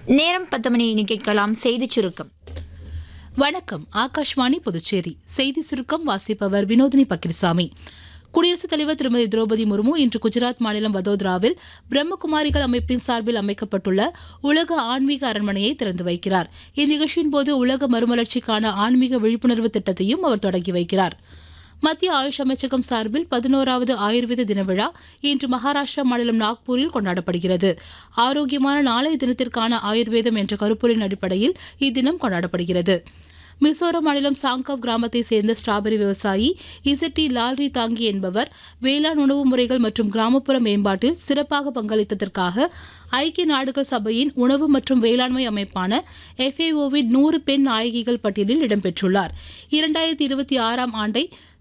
நேரம் பத்து மணி இனி கேட்கலாம் செய்திச் சுருக்கம் வணக்கம் ஆகாஷ்வாணி புதுச்சேரி செய்தி சுருக்கம் வாசிப்பவர் வினோதினி பக்கிரிசாமி குடியரசுத் தலைவர் திருமதி திரௌபதி முர்மு இன்று குஜராத் மாநிலம் வதோதராவில் பிரம்மகுமாரிகள் அமைப்பின் சார்பில் அமைக்கப்பட்டுள்ள உலக ஆன்மீக அரண்மனையை திறந்து வைக்கிறார் இந்நிகழ்ச்சியின் போது உலக மறுமலர்ச்சிக்கான ஆன்மீக விழிப்புணர்வு திட்டத்தையும் அவர் தொடங்கி வைக்கிறார் மத்திய ஆயுஷ் அமைச்சகம் சார்பில் பதினோராவது ஆயுர்வேத தின விழா இன்று மகாராஷ்டிரா மாநிலம் நாக்பூரில் கொண்டாடப்படுகிறது ஆரோக்கியமான நாளைய தினத்திற்கான ஆயுர்வேதம் என்ற கருப்பொருளின் அடிப்படையில் இத்தினம் கொண்டாடப்படுகிறது மிசோரம் மாநிலம் சாங்கவ் கிராமத்தை சேர்ந்த ஸ்ட்ராபெரி விவசாயி இசட்டி லால்ரி தாங்கி என்பவர் வேளாண் உணவு முறைகள் மற்றும் கிராமப்புற மேம்பாட்டில் சிறப்பாக பங்களித்ததற்காக ஐக்கிய நாடுகள் சபையின் உணவு மற்றும் வேளாண்மை அமைப்பான எஃப்ஏஓவின் நூறு பெண் நாயகிகள் பட்டியலில் இடம்பெற்றுள்ளார் இரண்டாயிரத்தி இருபத்தி ஆறாம் ஆண்டை